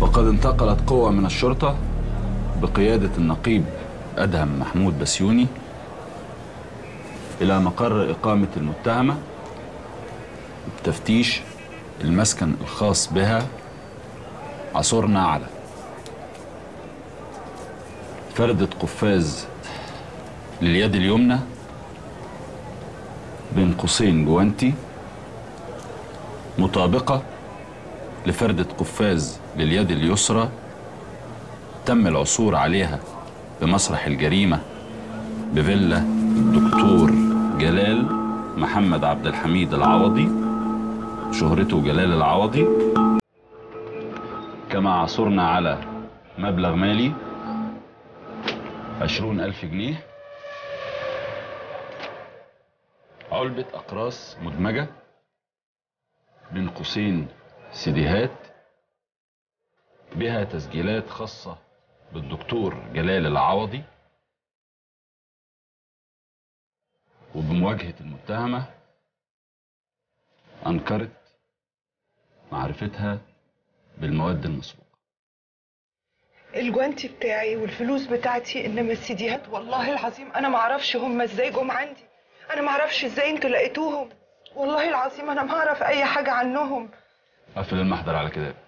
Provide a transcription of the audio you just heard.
وقد انتقلت قوة من الشرطة بقيادة النقيب أدهم محمود بسيوني إلى مقر إقامة المتهمة بتفتيش المسكن الخاص بها عثرنا على فردة قفاز لليد اليمنى بين قوسين جوانتي مطابقة لفردة قفاز لليد اليسرى تم العثور عليها بمسرح الجريمة بفيلا الدكتور جلال محمد عبد الحميد العوضي شهرته جلال العوضي كما عثرنا على مبلغ مالي عشرون ألف جنيه علبة أقراص مدمجة بين قوسين سيديهات بها تسجيلات خاصة بالدكتور جلال العوضي وبمواجهة المتهمة أنكرت معرفتها بالمواد المسروقة الجوانتي بتاعي والفلوس بتاعتي انما السيديهات والله العظيم انا ما اعرفش هم ازاي جم عندي انا ما اعرفش ازاي انتوا لقيتوهم والله العظيم انا ما اعرف اي حاجه عنهم قفل المحضر على كده